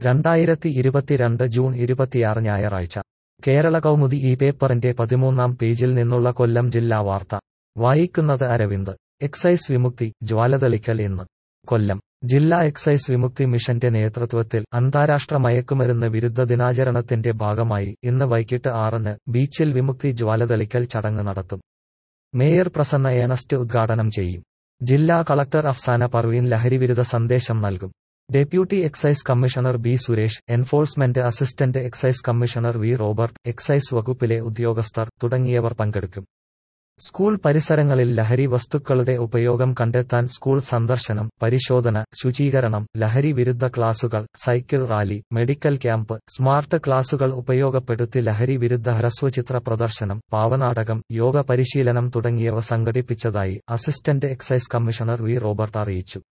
രണ്ടായിരത്തി ഇരുപത്തിരണ്ട് ജൂൺ ഇരുപത്തിയാറ് ഞായറാഴ്ച കേരള കൗമുദി ഈ പേപ്പറിന്റെ പതിമൂന്നാം പേജിൽ നിന്നുള്ള കൊല്ലം ജില്ലാ വാർത്ത വായിക്കുന്നത് അരവിന്ദ് എക്സൈസ് വിമുക്തി ജ്വാലതളിക്കൽ ഇന്ന് കൊല്ലം ജില്ലാ എക്സൈസ് വിമുക്തി മിഷന്റെ നേതൃത്വത്തിൽ അന്താരാഷ്ട്ര മയക്കുമരുന്ന് വിരുദ്ധ ദിനാചരണത്തിന്റെ ഭാഗമായി ഇന്ന് വൈകിട്ട് ആറിന് ബീച്ചിൽ വിമുക്തി ജ്വാലതളിക്കൽ ചടങ്ങ് നടത്തും മേയർ പ്രസന്ന ഏണസ്റ്റ് ഉദ്ഘാടനം ചെയ്യും ജില്ലാ കളക്ടർ അഫ്സാന പർവീൻ ലഹരിവിരുദ്ധ സന്ദേശം നൽകും deputy excise commissioner B Suresh enforcement assistant excise commissioner V Robert excise വകുപ്പിലെ ഉദ്യോഗസ്ഥർ തുടങ്ങിയവർ പങ്കെടുക്കും സ്കൂൾ പരിസരങ്ങളിൽ ലഹരി വസ്തുക്കളുടെ ഉപയോഗം കണ്ടെത്താൻ സ്കൂൾ സന്ദർശനം പരിശോധന ശുചീകരണം ലഹരി വിരുദ്ധ ക്ലാസുകൾ cycle rally medical camp smart ക്ലാസുകൾ ഉപയോഗപ്പെടുത്തി ലഹരി വിരുദ്ധ ഹ്രസ്വചിത്ര പ്രദർശനം പാവനാടകം യോഗ പരിശീലനം തുടങ്ങിയവ സംഘടിപ്പിച്ചതായി assistant excise commissioner V Robert അറിയിച്ചു